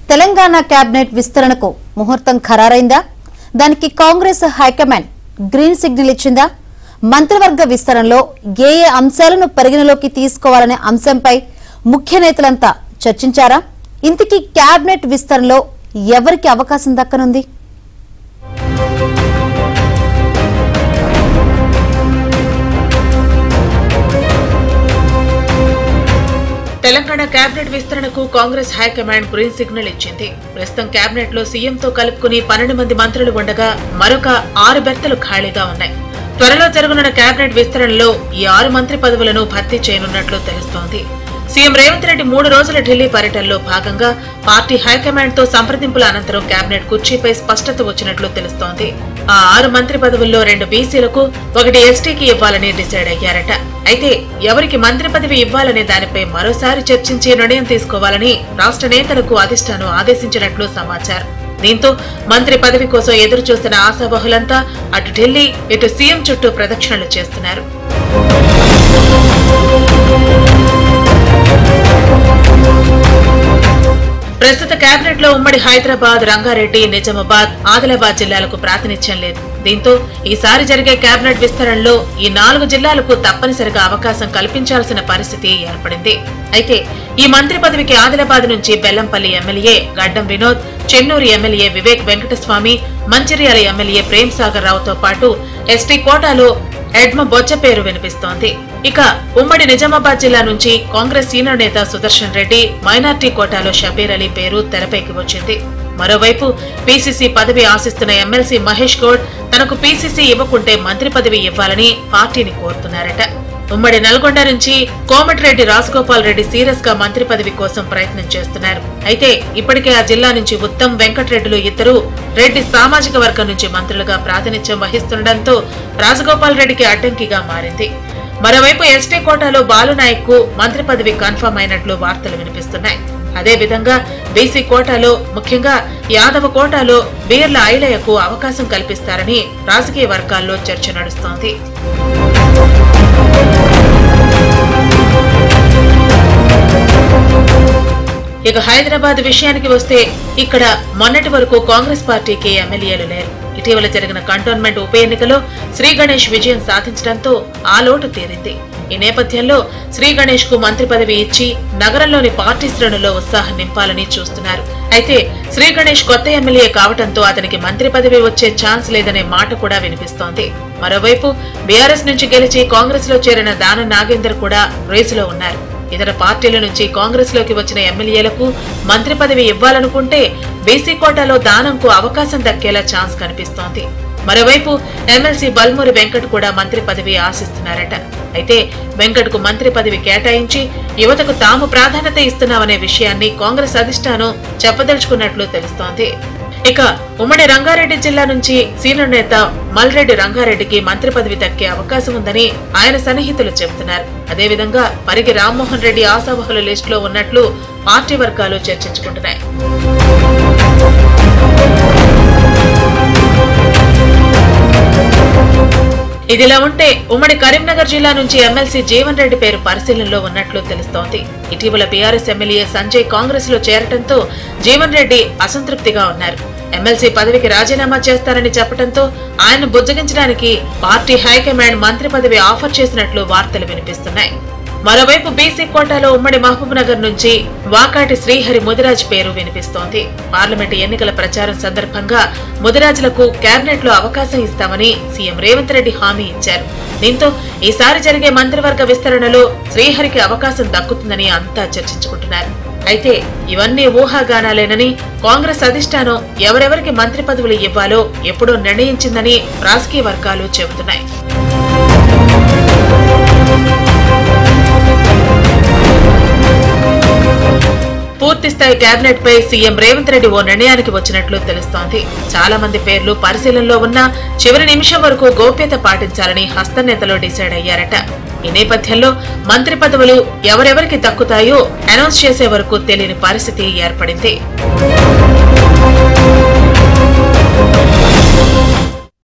Telangana cabinet విస్తరణకు ముహూర్తం ఖరారైందా దానికి కాంగ్రెస్ హైకమాండ్ గ్రీన్ సిగ్నల్ ఇచ్చిందా మంత్రివర్గ విస్తరణలో ఏ ఏ అంశాలను పరిగణలోకి తీసుకోవాలనే అంశంపై ముఖ్య నేతలంతా చర్చించారా ఇంతకీ కేబినెట్ విస్తరణలో ఎవరికి అవకాశం దక్కనుంది తెలంగాణ కేబినెట్ విస్తరణకు కాంగ్రెస్ హైకమాండ్ గ్రీన్ సిగ్నల్ ఇచ్చింది ప్రస్తుతం కేబినెట్ లో సీఎంతో కలుపుకుని పన్నెండు మంది మంత్రులు ఉండగా మరొక ఆరు బెర్తలు ఖాళీగా ఉన్నాయి త్వరలో జరగనున్న కేబినెట్ విస్తరణలో ఈ ఆరు మంత్రి పదవులను భర్తీ చేయనున్నట్లు తెలుస్తోంది సీఎం రేవంత్ రెడ్డి మూడు రోజుల ఢిల్లీ పర్యటనలో భాగంగా పార్టీ హైకమాండ్ తో సంప్రదింపుల అనంతరం కేబినెట్ కుర్చీపై స్పష్టత వచ్చినట్లు తెలుస్తోంది ఆ ఆరు మంత్రి పదవుల్లో రెండు బీసీలకు ఒకటి ఎస్టీకి ఇవ్వాలని డిసైడ్ అయ్యారట అయితే ఎవరికి మంత్రి పదవి ఇవ్వాలనే దానిపై మరోసారి చర్చించి నిర్ణయం తీసుకోవాలని రాష్ట్ర నేతలకు అధిష్టానం ఆదేశించినట్లు సమాచారం దీంతో మంత్రి పదవి కోసం ఎదురు చూస్తున్న ఆశాబహులంతా అటు ఢిల్లీ ఇటు సీఎం చుట్టూ ప్రదక్షిణలు చేస్తున్నారు ప్రస్తుత కేబినెట్ లో ఉమ్మడి హైదరాబాద్ రంగారెడ్డి నిజామాబాద్ ఆదిలాబాద్ జిల్లాలకు ప్రాతినిధ్యం లేదు దీంతో ఈసారి జరిగే కేబినెట్ విస్తరణలో ఈ నాలుగు జిల్లాలకు తప్పనిసరిగా అవకాశం కల్పించాల్సిన పరిస్థితి ఏర్పడింది అయితే ఈ మంత్రి పదవికి ఆదిలాబాద్ నుంచి Bellampalli MLA Gaddam Vinod Chennur MLA Vivek Venkataswamy Mancherial MLA Prem Sagar రావుతో పాటు ఎస్టీ కోటాలో ఎడ్మ బొచ్చ పేరు వినిపిస్తోంది ఇక ఉమ్మడి నిజామాబాద్ జిల్లా నుంచి కాంగ్రెస్ సీనియర్ నేత సుదర్శన్ రెడ్డి మైనార్టీ కోటాలో షబీర్ అలీ పేరు తెరపైకి వచ్చింది మరోవైపు పీసీసీ పదవి ఆశిస్తున్న ఎమ్మెల్సీ మహేష్ గౌడ్ తనకు పీసీసీ ఇవ్వకుంటే మంత్రి పదవి ఇవ్వాలని పార్టీని కోరుతున్నారట ఉమ్మడి నల్గొండ నుంచి కోమటిరెడ్డి రాజగోపాల్ రెడ్డి సీరియస్ గా మంత్రి పదవి కోసం ప్రయత్నం చేస్తున్నారు అయితే ఇప్పటికే ఆ జిల్లా నుంచి ఉత్తమ్ వెంకటరెడ్డిలు ఇద్దరు రెడ్డి సామాజిక వర్గం నుంచి మంత్రులుగా ప్రాతినిధ్యం వహిస్తుండటంతో రాజగోపాల్ రెడ్డికి అడ్డంకిగా మారింది మరోవైపు ఎస్టీ కోటాలో బాలునాయక్ కు మంత్రి పదవి కన్ఫర్మ్ అయినట్లు వార్తలు వినిపిస్తున్నాయి అదే విధంగా బీసీ కోటాలో ముఖ్యంగా యాదవ కోటాలో బీర్ల ఐలయ్యకు అవకాశం కల్పిస్తారని రాజకీయ వర్గాల్లో చర్చ నడుస్తోంది ఇక హైదరాబాద్ విషయానికి వస్తే ఇక్కడ మొన్నటి వరకు కాంగ్రెస్ పార్టీకి ఎమ్మెల్యేలు లేరు ఇటీవల జరిగిన కంటోన్మెంట్ ఉప ఎన్నికలో శ్రీ గణేష్ విజయం సాధించడంతో ఆ లోటు తీరింది ఈ నేపథ్యంలో శ్రీ గణేష్ కు మంత్రి పదవి ఇచ్చి నగరంలోని పార్టీ శ్రేణుల్లో ఉత్సాహం నింపాలని చూస్తున్నారు అయితే శ్రీ గణేష్ కొత్త ఎమ్మెల్యే కావడంతో అతనికి మంత్రి పదవి వచ్చే ఛాన్స్ లేదనే మాట కూడా వినిపిస్తోంది మరోవైపు బీఆర్ఎస్ నుంచి గెలిచి కాంగ్రెస్ లో చేరిన దాన నాగేందర్ కూడా రేసులో ఉన్నారు ఇతర పార్టీల నుంచి కాంగ్రెస్ లోకి వచ్చిన ఎమ్మెల్యేలకు మంత్రి పదవి ఇవ్వాలనుకుంటే బీసీ కోటాలో దానంకు అవకాశం దక్కేలా ఛాన్స్ కనిపిస్తోంది మరోవైపు ఎమ్మెల్సీ బల్మూరి వెంకట్ కూడా మంత్రి పదవి ఆశిస్తున్నారట అయితే వెంకట్ కు మంత్రి పదవి కేటాయించి యువతకు తాము ప్రాధాన్యత ఇస్తున్నామనే విషయాన్ని కాంగ్రెస్ అధిష్టానం చెప్పదలుచుకున్నట్లు తెలుస్తోంది ఇక ఉమ్మడి రంగారెడ్డి జిల్లా నుంచి సీనియర్ నేత మల్రెడ్డి రంగారెడ్డికి మంత్రి పదవి దక్కే అవకాశం ఉందని ఆయన సన్నిహితులు చెబుతున్నారు అదేవిధంగా పరిగి రామ్మోహన్ రెడ్డి ఆశావహుల లిస్టులో ఉన్నట్లు పార్టీ వర్గాలు చర్చించుకుంటున్నాయి ఇదిలా ఉంటే ఉమ్మడి కరీంనగర్ జిల్లా నుంచి ఎమ్మెల్సీ జీవన్ రెడ్డి పేరు పరిశీలనలో ఉన్నట్లు తెలుస్తోంది ఇటీవల బీఆర్ఎస్ ఎమ్మెల్యే సంజయ్ కాంగ్రెస్ లో చేరటంతో జీవన్ రెడ్డి అసంతృప్తిగా ఉన్నారు ఎమ్మెల్సీ పదవికి రాజీనామా చేస్తారని చెప్పడంతో ఆయన బుజ్జగించడానికి పార్టీ హైకమాండ్ మంత్రి పదవి ఆఫర్ చేసినట్లు వార్తలు వినిపిస్తున్నాయి మరోవైపు బీసీ కోటాలో ఉమ్మడి మహబూబ్ నగర్ నుంచి వాకాటి శ్రీహరి ముదిరాజ్ పేరు వినిపిస్తోంది పార్లమెంటు ఎన్నికల ప్రచారం సందర్భంగా ముదిరాజులకు కేబినెట్ లో అవకాశం ఇస్తామని సీఎం రేవంత్ రెడ్డి హామీ ఇచ్చారు దీంతో ఈసారి జరిగే మంత్రివర్గ విస్తరణలో శ్రీహరికి అవకాశం దక్కుతుందని అంతా చర్చించుకుంటున్నారు అయితే ఇవన్నీ ఊహాగానాలేనని కాంగ్రెస్ అధిష్టానం ఎవరెవరికి మంత్రి పదవులు ఇవ్వాలో ఎప్పుడో నిర్ణయించిందని రాజకీయ వర్గాలు చెబుతున్నాయి పూర్తిస్థాయి కేబినెట్ పై సీఎం రేవంత్ రెడ్డి ఓ నిర్ణయానికి వచ్చినట్లు తెలుస్తోంది చాలా మంది పేర్లు పరిశీలనలో ఉన్నా చివరి నిమిషం వరకు గోప్యత పాటించాలని హస్తనేతలు డిసైడ్ అయ్యారట ఈ నేపథ్యంలో మంత్రి పదవులు ఎవరెవరికి దక్కుతాయో అనౌన్స్ చేసే వరకు తెలియని పరిస్థితి ఏర్పడింది